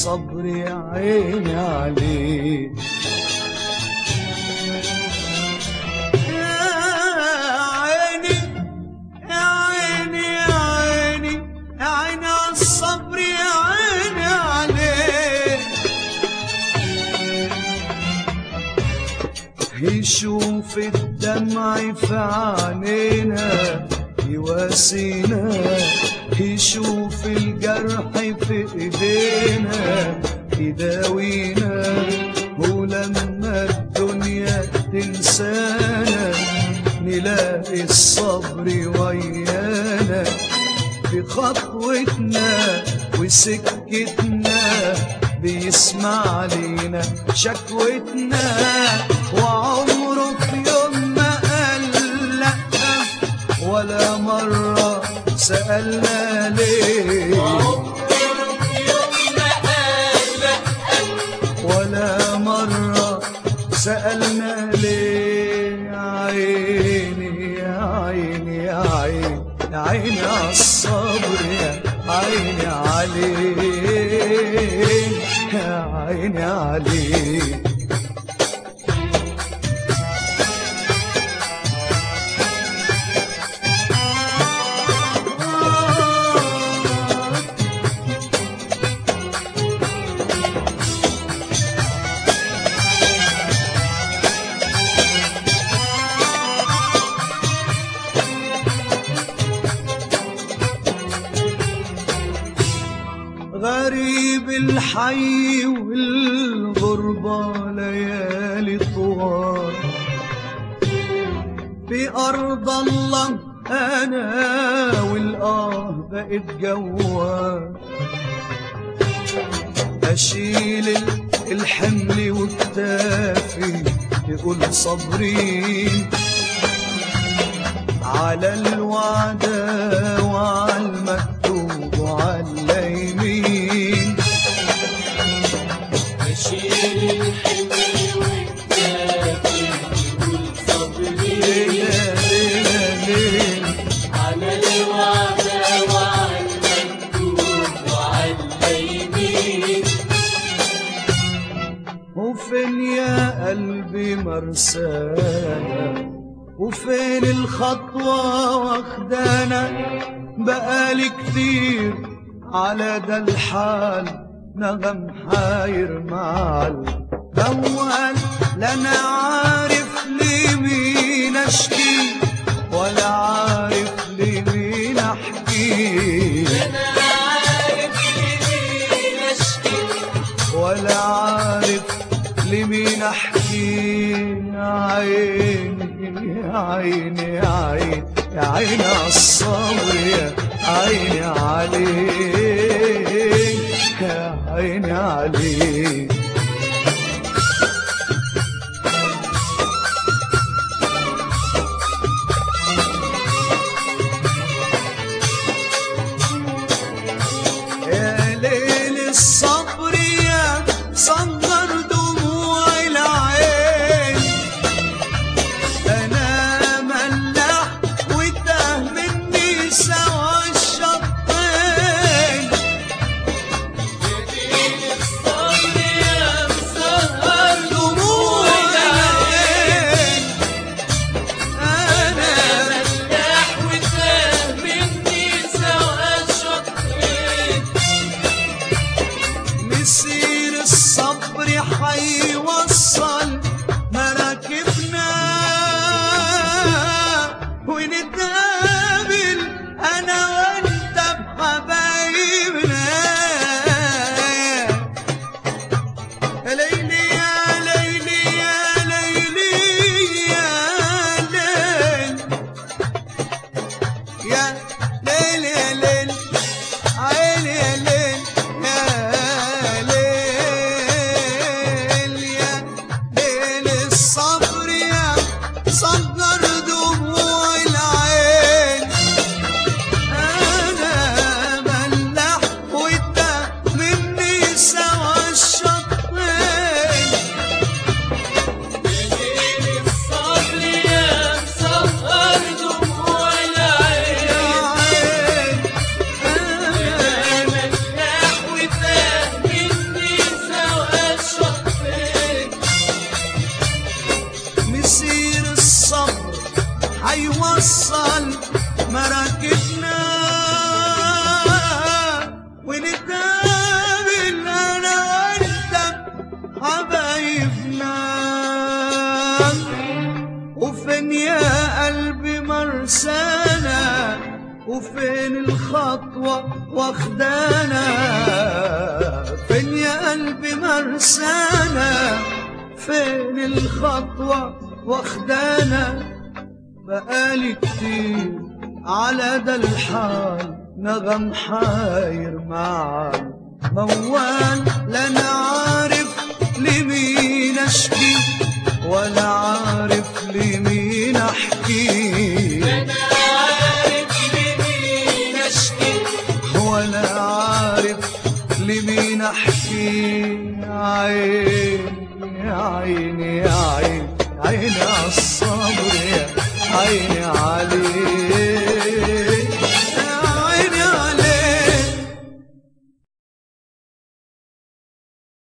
الصبر يا عيني عليك يا عيني يا عيني يا عيني يا عيني على الصبر يا عيني عليك يشوف الدمع في عينينا يواسينا يشوف الجرح في ايدينا يداوينا ولما الدنيا تنسانا نلاقي الصبر ويانا في خطوتنا وسكتنا بيسمع لينا شكوتنا وعمره في يوم ما قال لأ ولا مرة سألنا ليه ولا مرة سألنا ليه يا عيني يا عيني يا عيني يا عيني على الصبر يا عيني عليك يا عيني عليك غريب الحي والغربة ليالي طوال في أرض الله أنا والآه بقيت جوال أشيل ال- الحمل وكتافي يقول صبري على الوعدة وعلى المكتوب وعلى اليمين ليلة ليلة ليلة وفين يا قلبي مرسانا وفين الخطوة واخدانا بقالي كتير على ده الحال نغم حاير مع الأول لا أنا عارف لمين أشكي ولا عارف لمين أحكي ولا عارف لمين احكي يا عيني يا عيني يا عيني يا عيني على الصبر يا عيني عليك يا عيني عليك يا ليل الصبر يا صغر دموع العين انا ملاح وتاه مني سوا الشطين دموع العين انا مسير الصبر حيوصل مراكبنا ونتقابل انا وانت بحبايبنا يا ليلي يا ليلي يا ليلي يا ليل يا ليل يا ليل عيني يا ليل يا ليل وفين الخطوة واخدانا فين يا قلبي مرسانا فين الخطوة واخدانا بقالي كتير على ده الحال نغم حاير معاي موال لا انا عارف لمين اشكي ولا عارف لمين احكي ولا عارف لمين احكي عيني يا عيني يا عيني عيني عالصبر يا عيني عليك